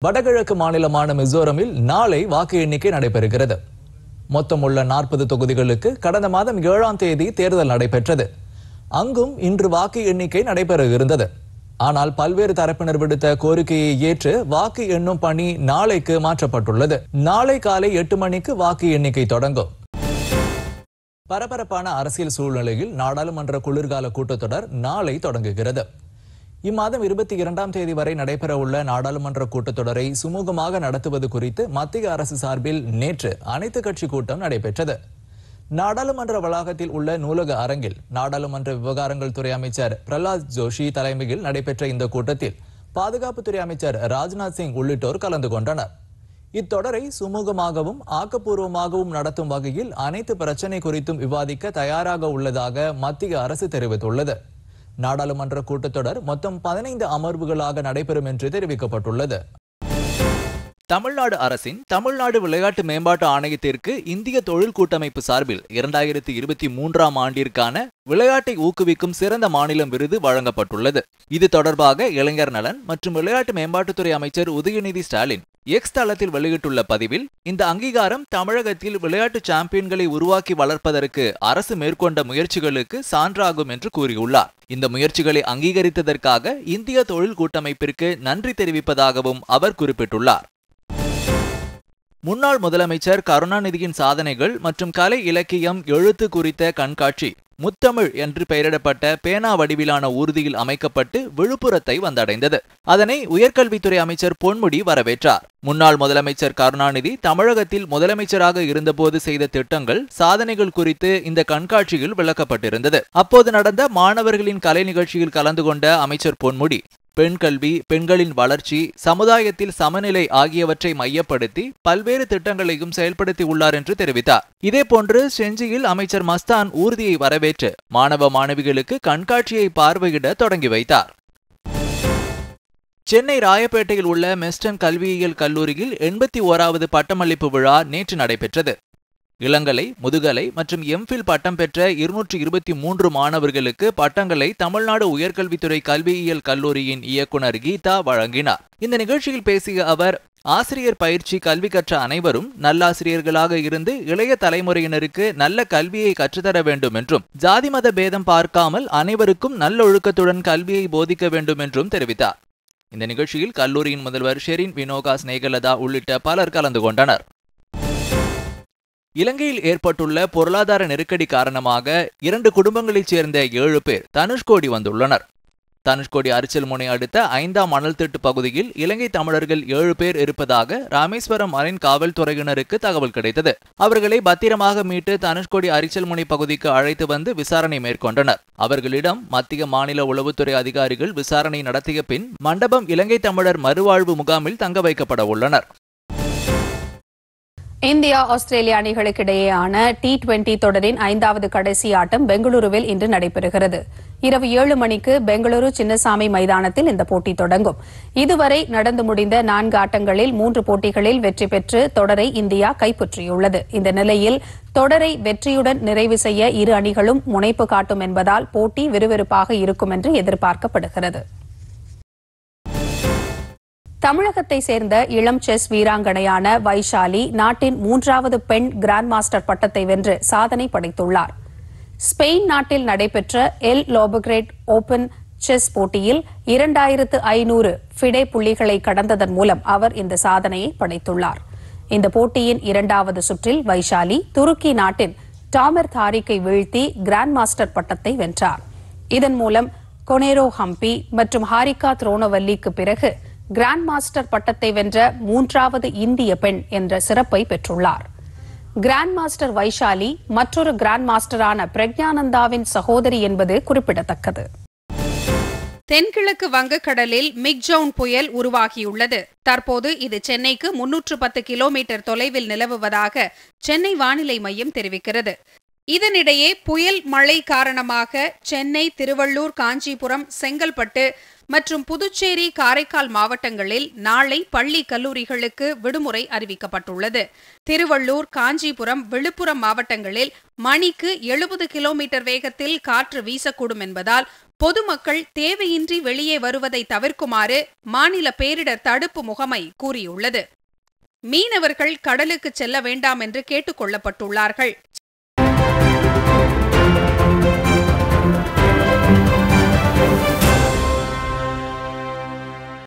வடகிழக்கு மாநிலமான மிசோரமில் நாளை வாக்கு எண்ணிக்கை நடைபெறுகிறது மொத்தமுள்ள நாற்பது தொகுதிகளுக்கு கடந்த மாதம் ஏழாம் தேதி தேர்தல் நடைபெற்றது அங்கும் இன்று வாக்கு எண்ணிக்கை நடைபெற இருந்தது ஆனால் பல்வேறு தரப்பினர் விடுத்த கோரிக்கையை ஏற்று வாக்கு எண்ணும் பணி நாளைக்கு மாற்றப்பட்டுள்ளது நாளை காலை எட்டு மணிக்கு வாக்கு எண்ணிக்கை தொடங்கும் பரபரப்பான அரசியல் சூழ்நிலையில் நாடாளுமன்ற குளிர்கால கூட்டத்தொடர் நாளை தொடங்குகிறது இம்மாதம் இருபத்தி இரண்டாம் தேதி வரை நடைபெறவுள்ள நாடாளுமன்ற கூட்டத்தொடரை சுமூகமாக நடத்துவது குறித்து மத்திய அரசு சார்பில் நேற்று அனைத்து கட்சி கூட்டம் நடைபெற்றது நாடாளுமன்ற வளாகத்தில் உள்ள நூலக அரங்கில் நாடாளுமன்ற விவகாரங்கள் துறை அமைச்சர் பிரகலாத் ஜோஷி தலைமையில் நடைபெற்ற இந்த கூட்டத்தில் பாதுகாப்புத்துறை அமைச்சர் ராஜ்நாத் சிங் உள்ளிட்டோர் கலந்து கொண்டனர் இத்தொடரை சுமூகமாகவும் ஆக்கப்பூர்வமாகவும் நடத்தும் வகையில் அனைத்து பிரச்சனை குறித்தும் விவாதிக்க தயாராக உள்ளதாக மத்திய அரசு தெரிவித்துள்ளது நாடாளுமன்ற கூட்டத்தொடர் மொத்தம் பதினைந்து அமர்வுகளாக நடைபெறும் என்று தெரிவிக்கப்பட்டுள்ளது தமிழ்நாடு அரசின் தமிழ்நாடு விளையாட்டு மேம்பாட்டு ஆணையத்திற்கு இந்திய தொழில் கூட்டமைப்பு சார்பில் இரண்டாயிரத்தி இருபத்தி மூன்றாம் ஆண்டிற்கான விளையாட்டை ஊக்குவிக்கும் சிறந்த மாநிலம் விருது வழங்கப்பட்டுள்ளது இது தொடர்பாக இளைஞர் நலன் மற்றும் விளையாட்டு மேம்பாட்டுத்துறை அமைச்சர் உதயநிதி ஸ்டாலின் எக்ஸ் தளத்தில் வெளியிட்டுள்ள பதிவில் இந்த அங்கீகாரம் தமிழகத்தில் விளையாட்டு சாம்பியன்களை உருவாக்கி வளர்ப்பதற்கு அரசு மேற்கொண்ட முயற்சிகளுக்கு சான்றாகும் என்று கூறியுள்ளார் இந்த முயற்சிகளை அங்கீகரித்ததற்காக இந்திய தொழில் கூட்டமைப்பிற்கு நன்றி தெரிவிப்பதாகவும் அவர் குறிப்பிட்டுள்ளார் முன்னாள் முதலமைச்சர் கருணாநிதியின் சாதனைகள் மற்றும் கலை இலக்கியம் எழுத்து குறித்த கண்காட்சி முத்தமிழ் என்று பெயரிடப்பட்ட பேனா வடிவிலான ஊர்தியில் அமைக்கப்பட்டு விழுப்புரத்தை வந்தடைந்தது அதனை உயர்கல்வித்துறை அமைச்சர் பொன்முடி வரவேற்றார் முன்னாள் முதலமைச்சர் கருணாநிதி தமிழகத்தில் முதலமைச்சராக இருந்தபோது செய்த திட்டங்கள் சாதனைகள் குறித்து இந்த கண்காட்சியில் விளக்கப்பட்டிருந்தது அப்போது நடந்த மாணவர்களின் கலை நிகழ்ச்சியில் கலந்து கொண்ட அமைச்சர் பொன்முடி பெண் கல்வி பெண்களின் வளர்ச்சி சமுதாயத்தில் சமநிலை ஆகியவற்றை மையப்படுத்தி பல்வேறு திட்டங்களையும் செயல்படுத்தி உள்ளார் என்று தெரிவித்தார் இதேபோன்று செஞ்சியில் அமைச்சர் மஸ்தான் ஊர்தியை வரவேற்று மாணவ மாணவிகளுக்கு கண்காட்சியை பார்வையிட தொடங்கி வைத்தார் சென்னை ராயப்பேட்டையில் உள்ள மெஸ்டன் கல்வியியல் கல்லூரியில் எண்பத்தி ஓராவது பட்டமளிப்பு விழா நேற்று நடைபெற்றது இளங்கலை முதுகலை மற்றும் எம்ஃபில் பட்டம் பெற்ற இருநூற்றி இருபத்தி மூன்று மாணவர்களுக்கு பட்டங்களை தமிழ்நாடு உயர்கல்வித்துறை கல்வியியல் கல்லூரியின் இயக்குனர் கீதா வழங்கினார் இந்த நிகழ்ச்சியில் பேசிய அவர் ஆசிரியர் பயிற்சி கல்வி கற்ற அனைவரும் நல்லாசிரியர்களாக இருந்து இளைய தலைமுறையினருக்கு நல்ல கல்வியை கற்றுத்தர வேண்டும் என்றும் ஜாதி மத பேதம் பார்க்காமல் அனைவருக்கும் நல்லொழுக்கத்துடன் கல்வியை போதிக்க வேண்டும் என்றும் தெரிவித்தார் இந்த நிகழ்ச்சியில் கல்லூரியின் முதல்வர் ஷெரின் வினோகா ஸ்னேகலதா உள்ளிட்ட பலர் கலந்து கொண்டனர் இலங்கையில் ஏற்பட்டுள்ள பொருளாதார நெருக்கடி காரணமாக இரண்டு குடும்பங்களைச் சேர்ந்த ஏழு பேர் தனுஷ்கோடி வந்துள்ளனர் தனுஷ்கோடி அரிச்சல்முனை அடுத்த ஐந்தாம் மணல் திட்டு பகுதியில் இலங்கை தமிழர்கள் ஏழு பேர் இருப்பதாக ராமேஸ்வரம் மரைன் காவல்துறையினருக்கு தகவல் கிடைத்தது அவர்களை பத்திரமாக மீட்டு தனுஷ்கோடி அரிச்சல்முனை பகுதிக்கு அழைத்து வந்து விசாரணை மேற்கொண்டனர் அவர்களிடம் மத்திய மாநில உளவுத்துறை அதிகாரிகள் விசாரணை நடத்திய பின் மண்டபம் இலங்கை தமிழர் மறுவாழ்வு முகாமில் தங்க வைக்கப்பட உள்ளனர் இந்தியா ஆஸ்திரேலிய அணிகளுக்கு இடையேயான டி டுவெண்டி தொடரின் ஐந்தாவது கடைசி ஆட்டம் பெங்களூருவில் இன்று நடைபெறுகிறது இரவு ஏழு மணிக்கு பெங்களூரு சின்னசாமி மைதானத்தில் இந்த போட்டி தொடங்கும் இதுவரை நடந்து முடிந்த நான்கு ஆட்டங்களில் மூன்று போட்டிகளில் வெற்றி பெற்று தொடரை இந்தியா கைப்பற்றியுள்ளது இந்த நிலையில் தொடரை வெற்றியுடன் நிறைவு செய்ய இரு அணிகளும் முனைப்பு காட்டும் என்பதால் போட்டி விறுவிறுப்பாக இருக்கும் என்று எதிர்பார்க்கப்படுகிறது தமிழகத்தை சேர்ந்த இளம் செஸ் வீராங்கனையான வைஷாலி நாட்டின் மூன்றாவது பெண் கிராண்ட் மாஸ்டர் பட்டத்தை வென்று சாதனை படைத்துள்ளார் ஸ்பெயின் நாட்டில் நடைபெற்ற எல் லோபகிரேட் ஓபன் செஸ் போட்டியில் இரண்டாயிரத்து ஐநூறு ஃபிடே புள்ளிகளை கடந்ததன் மூலம் அவர் இந்த சாதனையை படைத்துள்ளார் இந்த போட்டியின் இரண்டாவது சுற்றில் வைஷாலி துருக்கி நாட்டின் டாமர் தாரிக்கை வீழ்த்தி கிராண்ட் மாஸ்டர் பட்டத்தை வென்றார் இதன் மூலம் கொனேரோ ஹம்பி மற்றும் ஹாரிகா த்ரோனவல்லிக்கு பிறகு கிராண்ட் மாஸ்டர் பட்டத்தை வென்ற மூன்றாவது இந்திய பெண் என்ற சிறப்பை பெற்றுள்ளார் கிராண்ட் மாஸ்டர் வைஷாலி மற்றொரு கிராண்ட் மாஸ்டரான பிரக்ஞானந்தாவின் சகோதரி என்பது குறிப்பிடத்தக்கது தென்கிழக்கு வங்கக்கடலில் மிக்ஜவுன் புயல் உருவாகியுள்ளது தற்போது இது சென்னைக்கு முன்னூற்று பத்து கிலோமீட்டர் தொலைவில் நிலவுவதாக சென்னை வானிலை மையம் தெரிவிக்கிறது இதனிடையே புயல் மழை காரணமாக சென்னை திருவள்ளூர் காஞ்சிபுரம் செங்கல்பட்டு மற்றும் புதுச்சேரி காரைக்கால் மாவட்டங்களில் நாளை பள்ளி கல்லூரிகளுக்கு விடுமுறை அறிவிக்கப்பட்டுள்ளது திருவள்ளூர் காஞ்சிபுரம் விழுப்புரம் மாவட்டங்களில் மணிக்கு எழுபது கிலோமீட்டர் வேகத்தில் காற்று வீசக்கூடும் என்பதால் பொதுமக்கள் தேவையின்றி வெளியே வருவதை தவிர்க்குமாறு மாநில பேரிடர் தடுப்பு முகமை கூறியுள்ளது மீனவர்கள் கடலுக்கு செல்ல வேண்டாம் என்று கேட்டுக் கொள்ளப்பட்டுள்ளார்கள்